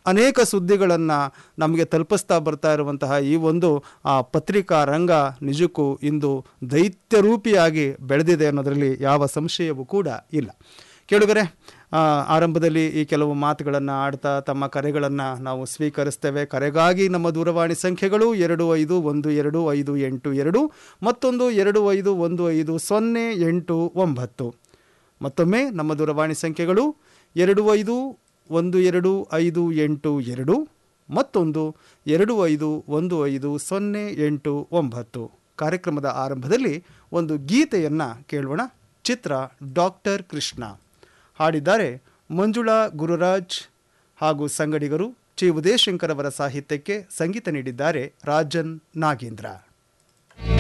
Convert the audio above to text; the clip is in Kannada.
ಅನೇಕ ಸುದ್ದಿಗಳನ್ನು ನಮಗೆ ತಲುಪಿಸ್ತಾ ಬರ್ತಾ ಇರುವಂತಹ ಈ ಒಂದು ಆ, ಪತ್ರಿಕಾ ರಂಗ ನಿಜಕ್ಕೂ ಇಂದು ದೈತ್ಯರೂಪಿಯಾಗಿ ಬೆಳೆದಿದೆ ಅನ್ನೋದರಲ್ಲಿ ಯಾವ ಸಂಶಯವೂ ಕೂಡ ಇಲ್ಲ ಕೇಳುಗರೆ ಆ, ಆರಂಭದಲ್ಲಿ ಈ ಕೆಲವು ಮಾತುಗಳನ್ನು ಆಡ್ತಾ ತಮ್ಮ ಕರೆಗಳನ್ನು ನಾವು ಸ್ವೀಕರಿಸ್ತೇವೆ ಕರೆಗಾಗಿ ನಮ್ಮ ದೂರವಾಣಿ ಸಂಖ್ಯೆಗಳು ಎರಡು ಐದು ಒಂದು ಎರಡು ಐದು ಎಂಟು ಎರಡು ಮತ್ತೊಂದು ಎರಡು ಐದು ಒಂದು ಐದು ಸೊನ್ನೆ ಎಂಟು ಒಂಬತ್ತು ಮತ್ತೊಮ್ಮೆ ನಮ್ಮ ದೂರವಾಣಿ ಸಂಖ್ಯೆಗಳು ಎರಡು ಐದು ಒಂದು ಎರಡು ಐದು ಎಂಟು ಎರಡು ಮತ್ತೊಂದು ಎರಡು ಐದು ಒಂದು ಐದು ಸೊನ್ನೆ ಎಂಟು ಒಂಬತ್ತು ಕಾರ್ಯಕ್ರಮದ ಆರಂಭದಲ್ಲಿ ಒಂದು ಗೀತೆಯನ್ನು ಕೇಳೋಣ ಚಿತ್ರ ಡಾಕ್ಟರ್ ಕೃಷ್ಣ ಹಾಡಿದ್ದಾರೆ ಮಂಜುಳಾ ಗುರುರಾಜ್ ಹಾಗೂ ಸಂಗಡಿಗರು ಚಿ ಉದಯಶಂಕರ್ ಅವರ ಸಾಹಿತ್ಯಕ್ಕೆ ಸಂಗೀತ ನೀಡಿದ್ದಾರೆ ರಾಜನ್ ನಾಗೇಂದ್ರ